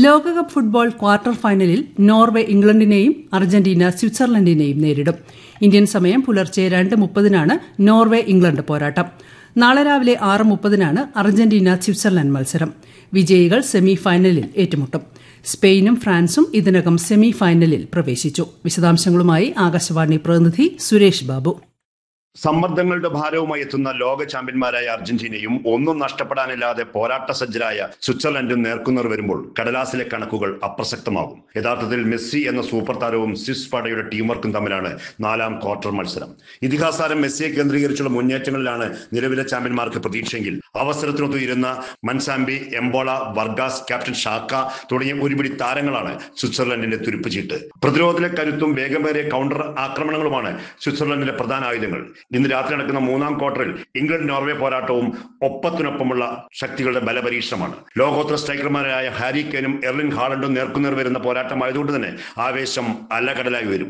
ലോകകപ്പ് football quarter ഫൈനലിൽ Norway ഇംഗ്ലണ്ടിനെയും അർജന്റീന സ്വിറ്റ്സർലൻഡിനെയും നേരിടും ഇന്ത്യൻ സമയം പുലർച്ചെ രണ്ട് മുപ്പതിനാണ് നോർവെ ഇംഗ്ലണ്ട് പോരാട്ടം നാളെ രാവിലെ ആറ് മുപ്പതിനാണ് അർജന്റീന സ്വിറ്റ്സർലൻഡ് മത്സരം വിജയികൾ സെമി ഫൈനലിൽ ഏറ്റുമുട്ടും സ്പെയിനും ഫ്രാൻസും ഇതിനകം സെമി ഫൈനലിൽ പ്രവേശിച്ചു വിശദാംശങ്ങളുമായി ആകാശവാണി പ്രതിനിധി സുരേഷ് ബാബു സമ്മർദ്ദങ്ങളുടെ ഭാരവുമായി എത്തുന്ന ലോക ചാമ്പ്യന്മാരായ അർജന്റീനയും ഒന്നും നഷ്ടപ്പെടാനില്ലാതെ പോരാട്ട സജ്ജരായ സ്വിറ്റ്സർലൻഡും നേർക്കുനേർ വരുമ്പോൾ കടലാസിലെ കണക്കുകൾ അപ്രസക്തമാകും യഥാർത്ഥത്തിൽ മെസ്സി എന്ന സൂപ്പർ താരവും സ്വിസ് പടയുടെ ടീം വർക്കും തമ്മിലാണ് നാലാം ക്വാർട്ടർ മത്സരം ഇതിഹാസാരം മെസ്സിയെ കേന്ദ്രീകരിച്ചുള്ള മുന്നേറ്റങ്ങളിലാണ് നിലവിലെ ചാമ്പ്യന്മാർക്ക് പ്രതീക്ഷയെങ്കിൽ അവസരത്തിനൊത്തുയിരുന്ന മൻസാമ്പി എംബോള വർഗാസ് ക്യാപ്റ്റൻ ഷാക്ക തുടങ്ങിയ ഒരുപിടി താരങ്ങളാണ് സ്വിറ്റ്സർലൻഡിന്റെ തുരുപ്പ് ചീട്ട് പ്രതിരോധത്തിലെ കരുത്തും വേഗമേറിയ കൗണ്ടർ ആക്രമണങ്ങളുമാണ് സ്വിറ്റ്സർലൻഡിന്റെ പ്രധാന ആയുധങ്ങൾ ഇന്ന് രാത്രി നടക്കുന്ന മൂന്നാം ക്വാർട്ടറിൽ ഇംഗ്ലണ്ട് നോർവേ പോരാട്ടവും ഒപ്പത്തിനൊപ്പമുള്ള ശക്തികളുടെ ബലപരീക്ഷണമാണ് ലോകോത്തര സ്ട്രൈക്കർമാരായ ഹാരി കെനും എർലിൻ ഹാളണ്ടും നേർക്കുനേർ വരുന്ന പോരാട്ടമായതുകൊണ്ട് തന്നെ ആവേശം അല്ലകടലായി വരും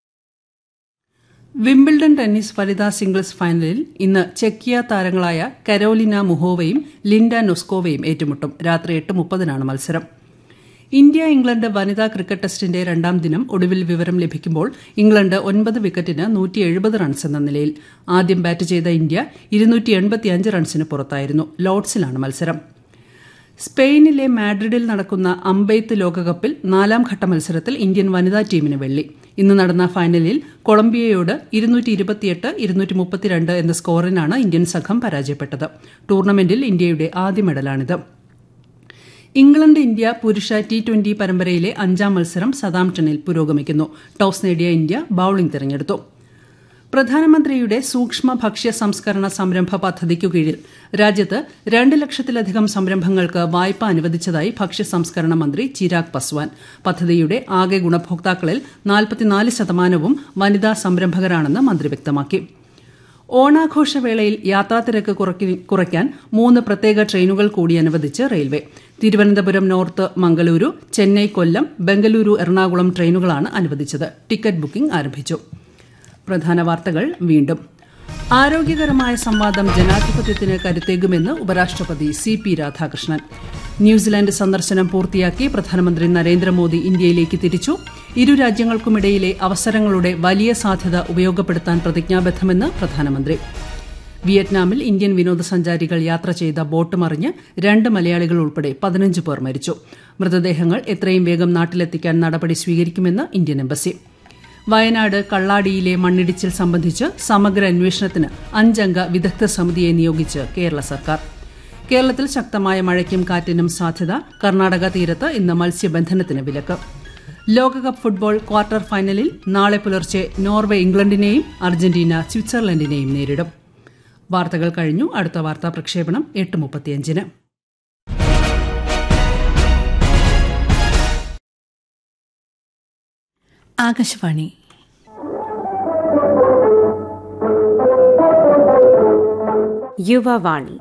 വിംബിൾഡൺ ടെന്നീസ് വനിതാ സിംഗിൾസ് ഫൈനലിൽ ഇന്ന് ചെക്കിയ താരങ്ങളായ കരോലിന മുഹോവയും ലിൻഡ നൊസ്കോവയും ഏറ്റുമുട്ടും രാത്രി എട്ട് മുപ്പതിനാണ് മത്സരം ഇന്ത്യ ഇംഗ്ലണ്ട് വനിതാ ക്രിക്കറ്റ് ടെസ്റ്റിന്റെ രണ്ടാം ദിനം ഒടുവിൽ വിവരം ലഭിക്കുമ്പോൾ ഇംഗ്ലണ്ട് ഒൻപത് വിക്കറ്റിന് നൂറ്റി എഴുപത് റൺസ് എന്ന നിലയിൽ ആദ്യം ബാറ്റ് ചെയ്ത ഇന്ത്യ ഇരുന്നൂറ്റി എൺപത്തിയഞ്ച് റൺസിന് പുറത്തായിരുന്നു ലോർഡ്സിലാണ് മത്സരം സ്പെയിനിലെ മാഡ്രിഡിൽ നടക്കുന്ന അമ്പെയ്ത്ത് ലോകകപ്പിൽ നാലാം ഘട്ട മത്സരത്തിൽ ഇന്ത്യൻ വനിതാ ടീമിന് വെള്ളി ഇന്ന് നടന്ന ഫൈനലിൽ കൊളംബിയയോട് ഇരുന്നൂറ്റി ഇരുപത്തിയെട്ട് ഇരുന്നൂറ്റി മുപ്പത്തിരണ്ട് എന്ന സ്കോറിനാണ് ഇന്ത്യൻ സംഘം പരാജയപ്പെട്ടത് ടൂർണമെന്റിൽ ഇന്ത്യയുടെ ആദ്യ മെഡലാണിത് ഇംഗ്ലണ്ട് ഇന്ത്യ പുരുഷ ടി ട്വന്റി പരമ്പരയിലെ അഞ്ചാം മത്സരം സതാംപ്ടണിൽ പുരോഗമിക്കുന്നു ടോസ് നേടിയ ഇന്ത്യ ബൌളിംഗ് തിരഞ്ഞെടുത്തു പ്രധാനമന്ത്രിയുടെ സൂക്ഷ്മ ഭക്ഷ്യ സംസ്കരണ സംരംഭ പദ്ധതിക്കു കീഴിൽ രാജ്യത്ത് രണ്ട് ലക്ഷത്തിലധികം സംരംഭങ്ങൾക്ക് വായ്പ അനുവദിച്ചതായി ഭക്ഷ്യ സംസ്കരണ മന്ത്രി ചിരാഗ് പസ്വാൻ പദ്ധതിയുടെ ആകെ ഗുണഭോക്താക്കളിൽ നാൽപ്പത്തിനാല് ശതമാനവും വനിതാ സംരംഭകരാണെന്ന് മന്ത്രി വ്യക്തമാക്കി ഓണാഘോഷവേളയിൽ യാത്രാത്തിരക്ക് കുറയ്ക്കാൻ മൂന്ന് പ്രത്യേക ട്രെയിനുകൾ കൂടി അനുവദിച്ച് റെയിൽവേ തിരുവനന്തപുരം നോർത്ത് മംഗളൂരു ചെന്നൈ കൊല്ലം ബംഗളൂരു എറണാകുളം ട്രെയിനുകളാണ് അനുവദിച്ചത് ടിക്കറ്റ് ബുക്കിംഗ് ആരംഭിച്ചു പ്രധാന വാർത്തകൾ വീണ്ടും ആരോഗ്യകരമായ സംവാദം ജനാധിപത്യത്തിന് കരുത്തേകുമെന്ന് ഉപരാഷ്ട്രപതി സി പി രാധാകൃഷ്ണൻ ന്യൂസിലാൻഡ് സന്ദർശനം പൂർത്തിയാക്കി പ്രധാനമന്ത്രി നരേന്ദ്രമോദി ഇന്ത്യയിലേക്ക് തിരിച്ചു ഇരു രാജ്യങ്ങൾക്കുമിടയിലെ അവസരങ്ങളുടെ വലിയ സാധ്യത ഉപയോഗപ്പെടുത്താൻ പ്രതിജ്ഞാബദ്ധമെന്ന് പ്രധാനമന്ത്രി വിയറ്റ്നാമിൽ ഇന്ത്യൻ വിനോദസഞ്ചാരികൾ യാത്ര ചെയ്ത ബോട്ട് മറിഞ്ഞ് രണ്ട് മലയാളികൾ ഉൾപ്പെടെ പതിനഞ്ച് പേർ മരിച്ചു മൃതദേഹങ്ങൾ എത്രയും വേഗം നാട്ടിലെത്തിക്കാൻ നടപടി സ്വീകരിക്കുമെന്ന് ഇന്ത്യൻ എംബസി വയനാട് കള്ളാടിയിലെ മണ്ണിടിച്ചിൽ സംബന്ധിച്ച് സമഗ്ര അന്വേഷണത്തിന് അഞ്ചംഗ വിദഗ്ധ സമിതിയെ നിയോഗിച്ച് കേരള സർക്കാർ കേരളത്തിൽ ശക്തമായ മഴയ്ക്കും കാറ്റിനും സാധ്യത കർണാടക തീരത്ത് ഇന്ന് മത്സ്യബന്ധനത്തിന് വിലക്ക് ലോകകപ്പ് ഫുട്ബോൾ ക്വാർട്ടർ ഫൈനലിൽ നാളെ പുലർച്ചെ നോർവെ ഇംഗ്ലണ്ടിനെയും അർജന്റീന സ്വിറ്റ്സർലൻഡിനെയും നേരിടും വാർത്തകൾ കഴിഞ്ഞു അടുത്ത വാർത്താ പ്രക്ഷേപണം എട്ട് മുപ്പത്തിയഞ്ചിന് Akashvani Yuvavani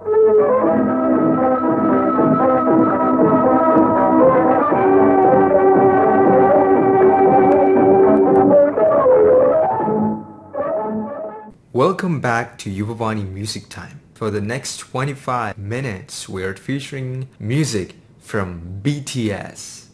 Welcome back to Yuvavani Music Time. For the next 25 minutes, we are featuring music from BTS.